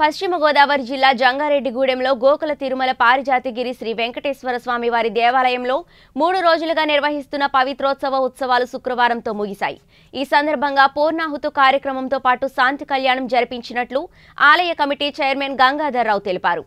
పశ్చిమ గోదావరి జిల్లా జంగారెడ్డిగూడెంలో గోకుల తిరుమల పారిజాతిగిరి శ్రీ వెంకటేశ్వర స్వామి వారి దేవాలయంలో మూడు రోజులుగా నిర్వహిస్తున్న పవిత్రోత్సవ ఉత్సవాలు శుక్రవారంతో ముగిశాయి ఈ సందర్భంగా పూర్ణాహుతు కార్యక్రమంతో పాటు శాంతి కళ్యాణం జరిపించినట్లు ఆలయ కమిటీ చైర్మన్ గంగాధర్రావు తెలిపారు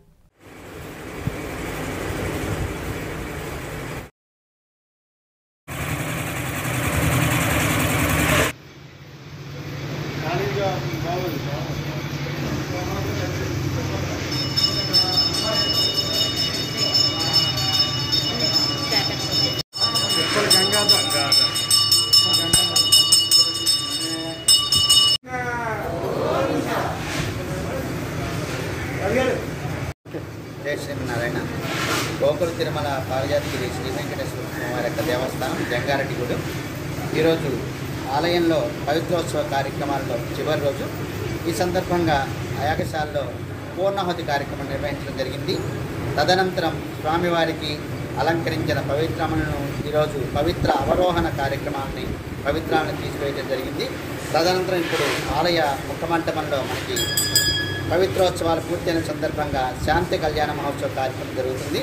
జయ శ్రీమన్నారాయణ గోకుల తిరుమల పారిజాతిగిరి శ్రీ వెంకటేశ్వర స్వామి వారి యొక్క దేవస్థానం జంగారెడ్డిగూడెం ఈరోజు ఆలయంలో పవిత్రోత్సవ కార్యక్రమాల్లో చివరి రోజు ఈ సందర్భంగా ఆ యాగశాలలో పూర్ణాహుతి కార్యక్రమం నిర్వహించడం జరిగింది తదనంతరం స్వామివారికి అలంకరించిన పవిత్రములను ఈరోజు పవిత్ర అవరోహణ కార్యక్రమాన్ని పవిత్రాలను తీసుకువేయడం జరిగింది తదనంతరం ఇప్పుడు ఆలయ ముఖమంటపంలో మనకి పవిత్రోత్సవాలు పూర్తయిన సందర్భంగా శాంతి కళ్యాణ మహోత్సవ కార్యక్రమం జరుగుతుంది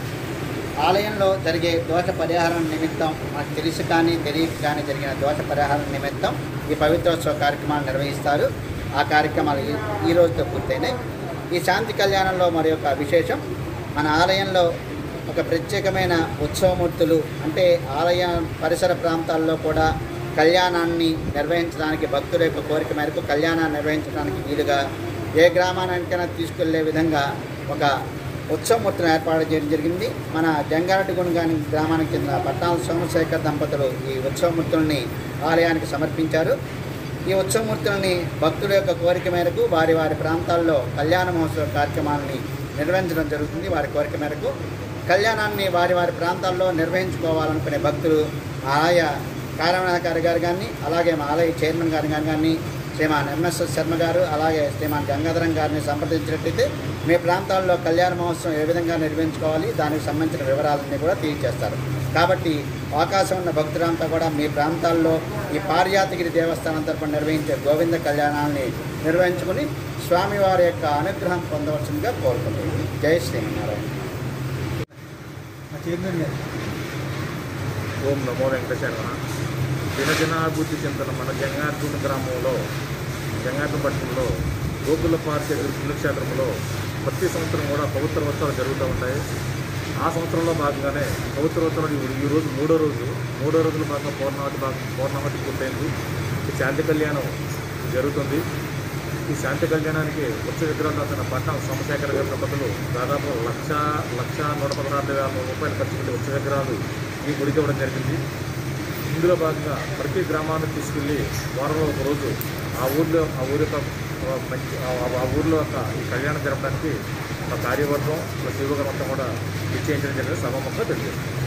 ఆలయంలో జరిగే దోష పరిహారం నిమిత్తం మనకు తెలిసి కానీ తెలియక కానీ జరిగిన దోష పరిహారం నిమిత్తం ఈ పవిత్రోత్సవ కార్యక్రమాలు నిర్వహిస్తారు ఆ కార్యక్రమాలు ఈ- ఈ రోజుతో పూర్తయినాయి ఈ శాంతి కళ్యాణంలో మరి ఒక విశేషం మన ఆలయంలో ఒక ప్రత్యేకమైన ఉత్సవమూర్తులు అంటే ఆలయ పరిసర ప్రాంతాల్లో కూడా కళ్యాణాన్ని నిర్వహించడానికి భక్తుల యొక్క కోరిక మేరకు కళ్యాణాన్ని నిర్వహించడానికి వీలుగా ఏ గ్రామానికైనా తీసుకెళ్లే విధంగా ఒక ఉత్సవమూర్తిని ఏర్పాటు చేయడం జరిగింది మన జంగారెడ్డిగూడెం గ్రామానికి చెందిన పట్టాల సోమశేఖర్ దంపతులు ఈ ఉత్సవమూర్తుల్ని ఆలయానికి సమర్పించారు ఈ ఉత్సవమూర్తులని భక్తుల యొక్క కోరిక మేరకు వారి వారి ప్రాంతాల్లో కళ్యాణ మహోత్సవ కార్యక్రమాలని నిర్వహించడం జరుగుతుంది వారి కోరిక మేరకు కళ్యాణాన్ని వారి వారి ప్రాంతాల్లో నిర్వహించుకోవాలనుకునే భక్తులు ఆలయ కార్యనిర్వహణాధికారి గారు కానీ అలాగే మా ఆలయ చైర్మన్ గారు కానీ కానీ శ్రీమాన్ ఎంఎస్ఎస్ శర్మ గారు అలాగే శ్రీమాన్ గంగాధరం గారిని సంప్రదించినట్లయితే మీ ప్రాంతాల్లో కళ్యాణ మహోత్సవం ఏ విధంగా నిర్వహించుకోవాలి దానికి సంబంధించిన వివరాలన్నీ కూడా తెలియజేస్తారు కాబట్టి అవకాశం ఉన్న భక్తులంతా కూడా మీ ప్రాంతాల్లో ఈ పారిజాతగిరి దేవస్థానం తరపున నిర్వహించే గోవింద కళ్యాణాన్ని నిర్వహించుకుని స్వామివారి యొక్క అనుగ్రహం పొందవలసిందిగా కోరుకుంటున్నాను జై శ్రీమన్నారాయణ మా చైర్మన్ గారు ఓం నమో వెంకటేశ్వర దినదినాభివృద్ధి చెందిన మన జంగార్జున గ్రామంలో జంగార్జున పట్టణంలో గోకుల పార్క్ పుణ్యక్షేత్రంలో ప్రతి సంవత్సరం కూడా పవిత్ర ఉత్సవాలు జరుగుతూ ఉంటాయి ఆ సంవత్సరంలో భాగంగానే పవిత్ర ఉత్సవాలు ఈ- ఈ రోజు మూడో రోజు మూడో రోజుల భాగంగా పూర్ణావతి భాగం పూర్ణావతి పూర్తయింది ఈ శాంతి కళ్యాణం జరుగుతుంది ఈ శాంతి కళ్యాణానికి ఉత్సవ విగ్రహం రాసిన పట్నం సోమశేఖర్ గారి దంపతులు దాదాపు లక్ష లక్ష నూట పదహారు వేల రూపాయలు ఖర్చు పెట్టి ఉత్సవ విగ్రహాలు ఈ గుడికి ఇవ్వడం జరిగింది ఇందులో భాగంగా ప్రతి గ్రామాన్ని తీసుకెళ్ళి వారంలో ఒక రోజు ఆ ఊర్లో ఆ ఊరి యొక్క ఆ మంచి ఆ- ఆ ఊర్లో యొక్క ఈ కళ్యాణం జరపడానికి ఒక కార్యవర్గం ప్లస్ యువగం అంతా కూడా నిశ్చయించడం జరిగింది సభాముఖంగా తెలియజేస్తుంది